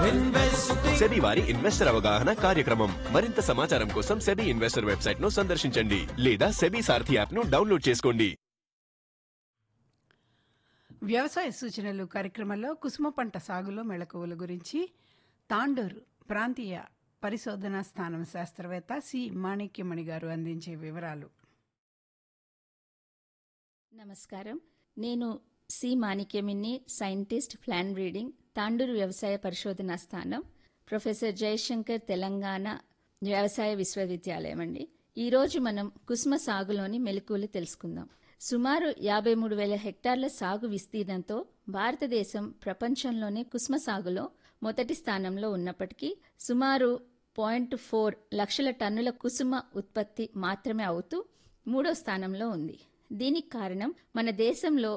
SEBI వారి investor అవగాహన కార్యక్రమం మరింత సమాచారం కోసం సెబీ ఇన్వెస్టర్ వెబ్సైట్ ను సందర్శించండి లేదా సెబీ సారథి యాప్ ను డౌన్లోడ్ చేసుకోండి వ్యవసాయ సూచనలు కార్యక్రమంలో కుసుమ పంట సాగులో మెళకువల గురించి తాండూరు ప్రాంతీయ పరిశోధనా స్థానం శాస్త్రవేత్త సి మాణిక్యమణి గారు అందించే వివరాలు నమస్కారం నేను C Manikyaminni scientist plant breeding Tandur వ్యవసాయ పరిశోధనా స్థానం ప్రొఫెసర్ జయశంకర్ తెలంగాణ వ్యవసాయ విశ్వవిద్యాలయం అండి ఈరోజు మనం కుసుమ సాగులోని మెలకువలు తెలుసుకుందాం సుమారు యాభై మూడు వేల హెక్టార్ల సాగు విస్తీర్ణంతో భారతదేశం ప్రపంచంలోనే కుసుమ సాగులో మొదటి స్థానంలో ఉన్నప్పటికీ సుమారు పాయింట్ ఫోర్ లక్షల టన్నుల కుసుమ ఉత్పత్తి మాత్రమే అవుతూ మూడో స్థానంలో ఉంది దీనికి కారణం మన దేశంలో